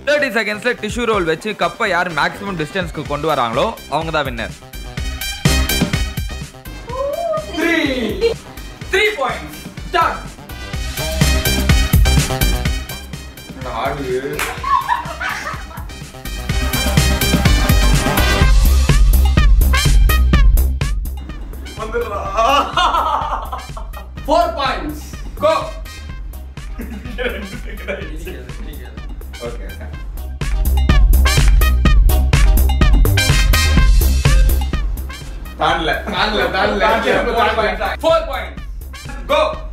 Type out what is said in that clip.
thirty செகண்ட்ஸ்ல tissue role வச்சு கப்பை யார் மேக்ஸிமம் டிஸ்டன்ஸ்க்கு கொண்டு வராங்களோ அவங்க தான் winner three points start four points go okay தாண்டல தாண்டல தாண்டல ஃபோர் பாயிண்ட்ஸ் கோ